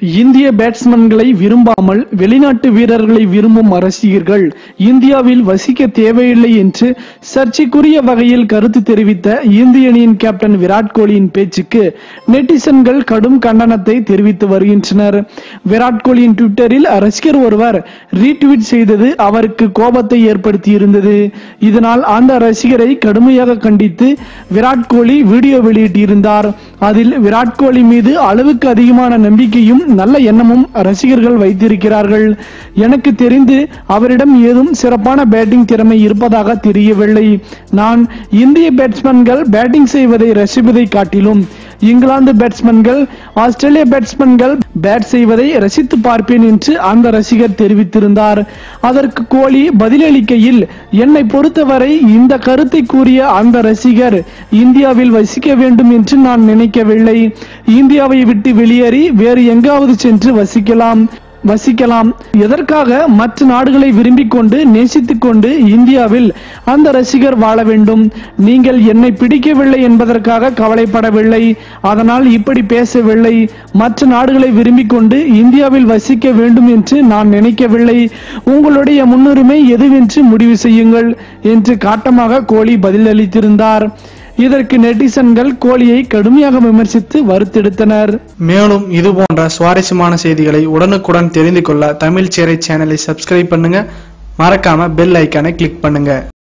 இந்திய பேட்ஸ்மேன்களை விரும்பாமல் வெளிநாட்டு வீரர்களை விரும்பும் ரசிகர்கள் இந்தியாவில் வசிக்க தேவையில்லை என்று சர்ச்சைக்குரிய வகையில் கருத்து தெரிவித்த இந்திய அணியின் கேப்டன் விராட் கோலியின் பேச்சுக்கு நெட்டிசன்கள் கடும் கண்டனத்தை தெரிவித்து வருகின்றனர் விராட் கோலியின் ட்விட்டரில் ரசிகர் ஒருவர் ரீட்வீட் செய்தது அவருக்கு கோபத்தை ஏற்படுத்தியிருந்தது இதனால் அந்த ரசிகரை கடுமையாக கண்டித்து விராட் கோலி வீடியோ வெளியிட்டிருந்தார் அதில் விராட் கோலி மீது அளவுக்கு அதிகமான நம்பிக்கையும் நல்ல எண்ணமும் ரசிகர்கள் வைத்திருக்கிறார்கள் எனக்கு தெரிந்து அவரிடம் ஏதும் சிறப்பான பேட்டிங் திறமை இருப்பதாக தெரியவில்லை நான் இந்திய பேட்ஸ்மேன்கள் பேட்டிங் செய்வதை ரசிப்பதை காட்டிலும் இங்கிலாந்து பேட்ஸ்மேன்கள் ஆஸ்திரேலிய பேட்ஸ்மேன்கள் பேட் செய்வதை ரசித்து பார்ப்பேன் என்று அந்த ரசிகர் தெரிவித்திருந்தார் அதற்கு கோலி பதிலளிக்கையில் என்னை பொறுத்தவரை இந்த கருத்தை கூறிய அந்த ரசிகர் இந்தியாவில் வசிக்க வேண்டும் என்று நான் நினைக்கவில்லை இந்தியாவை விட்டு வெளியேறி வேறு எங்காவது சென்று வசிக்கலாம் வசிக்கலாம் எதற்காக மற்ற நாடுகளை விரும்பிக் கொண்டு நேசித்துக் கொண்டு இந்தியாவில் அந்த ரசிகர் வாழ வேண்டும் நீங்கள் என்னை பிடிக்கவில்லை என்பதற்காக கவலைப்படவில்லை அதனால் இப்படி பேசவில்லை மற்ற நாடுகளை விரும்பிக் கொண்டு இந்தியாவில் வசிக்க வேண்டும் என்று நான் நினைக்கவில்லை உங்களுடைய முன்னுரிமை எதுவென்று முடிவு செய்யுங்கள் என்று காட்டமாக கோலி பதிலளித்திருந்தார் இதற்கு நெட்டிசன்கள் கோலியை கடுமையாக விமர்சித்து வருத்தெடுத்தனர் மேலும் இது போன்ற சுவாரஸ்யமான செய்திகளை உடனுக்குடன் தெரிந்து கொள்ள தமிழ் சேரை சேனலை சப்ஸ்கிரைப் பண்ணுங்க மறக்காம பெல் ஐக்கானை கிளிக் பண்ணுங்க